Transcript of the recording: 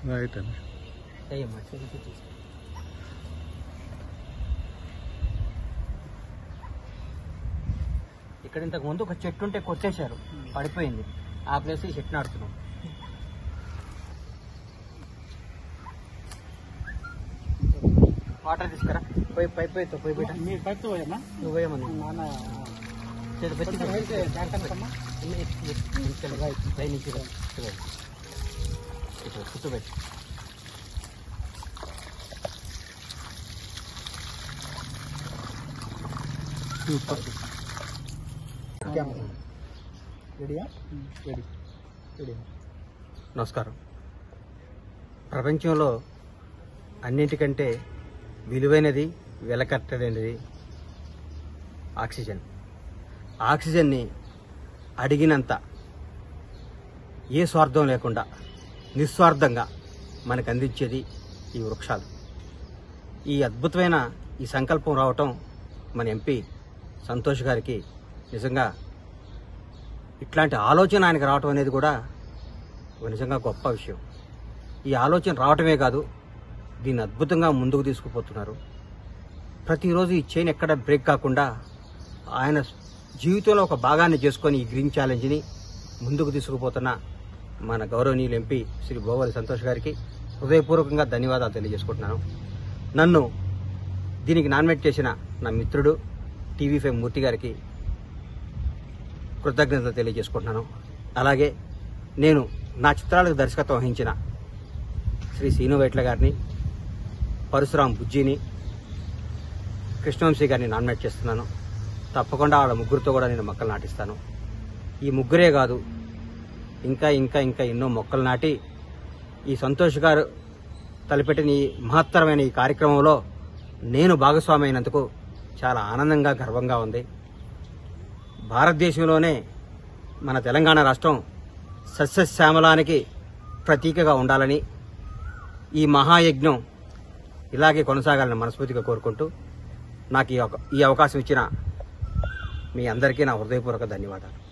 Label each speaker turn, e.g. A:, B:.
A: Right అండి
B: అయ్యమ్మా చెల్లికి తీసుకో. ఇక్కడ ఇంతకు ముందు ఒక చెట్టు ఉంటే కొట్టేశారు పడిపోయింది ఆ ప్లేస్ ఈ చెట్టు నాడుతున్నాం వాటర్ తీసుకురా పోయి పై పోయి పోయి పెట్ట
C: మీరు పైపు పోయమ్మా
B: నువ్వేమన్నా
C: నాన్న
B: చేతి పెట్టి
C: కొంచెం అయితే జాగ్రత్త అమ్మా.
B: పై నుంచి రా. ఇటు రా. ఇటు రా. కూర్చోబెట్టు
A: సూపర్
C: కెమెరా రెడీయా రెడీ రెడీ
B: నమస్కారం ప్రపంచంలో అన్నింటికంటే విలువైనది వెలకట్టలేనిది ఆక్సిజన్ ఆక్సిజన్ని అడిగినంత ఏ స్వార్థం లేకుండా నిస్వార్థంగా మనకు అందించేది ఈ వృక్షాలు ఈ అద్భుతమైన ఈ సంకల్పం రావటం మన ఎంపీ సంతోష్ గారికి నిజంగా ఇట్లాంటి ఆలోచన ఆయనకు రావటం అనేది కూడా ఒక నిజంగా గొప్ప విషయం ఈ ఆలోచన రావటమే కాదు దీన్ని అద్భుతంగా ముందుకు తీసుకుపోతున్నారు ప్రతిరోజు ఈ చైన్ ఎక్కడ బ్రేక్ కాకుండా ఆయన జీవితంలో ఒక భాగాన్ని చేసుకొని ఈ గ్రీన్ ఛాలెంజ్ని ముందుకు తీసుకుపోతున్న మన గౌరవనీయులు ఎంపీ శ్రీ గోవాలి సంతోష్ గారికి హృదయపూర్వకంగా ధన్యవాదాలు తెలియజేసుకుంటున్నాను నన్ను దీనికి నామినేట్ చేసిన నా మిత్రుడు టీవీ ఫైవ్ మూర్తి గారికి కృతజ్ఞతలు తెలియజేసుకుంటున్నాను అలాగే నేను నా చిత్రాలకు దర్శకత్వం వహించిన శ్రీ సీను వైట్ల గారిని పరశురాం బుజ్జిని కృష్ణవంశీ గారిని నామినేట్ చేస్తున్నాను తప్పకుండా వాళ్ళ ముగ్గురితో కూడా నేను మొక్కలు నాటిస్తాను ఈ ముగ్గురే కాదు ఇంకా ఇంకా ఇంకా ఎన్నో మొక్కలు నాటి ఈ సంతోష్ గారు తలపెట్టిన ఈ మహత్తరమైన ఈ కార్యక్రమంలో నేను భాగస్వామి అయినందుకు చాలా ఆనందంగా గర్వంగా ఉంది భారతదేశంలోనే మన తెలంగాణ రాష్ట్రం సస్యశ్యామలానికి ప్రతీకగా ఉండాలని ఈ మహాయజ్ఞం ఇలాగే కొనసాగాలని మనస్ఫూర్తిగా కోరుకుంటూ నాకు ఈ అవకా- ఈ అవకాశం ఇచ్చిన మీ అందరికీ నా హృదయపూర్వక ధన్యవాదాలు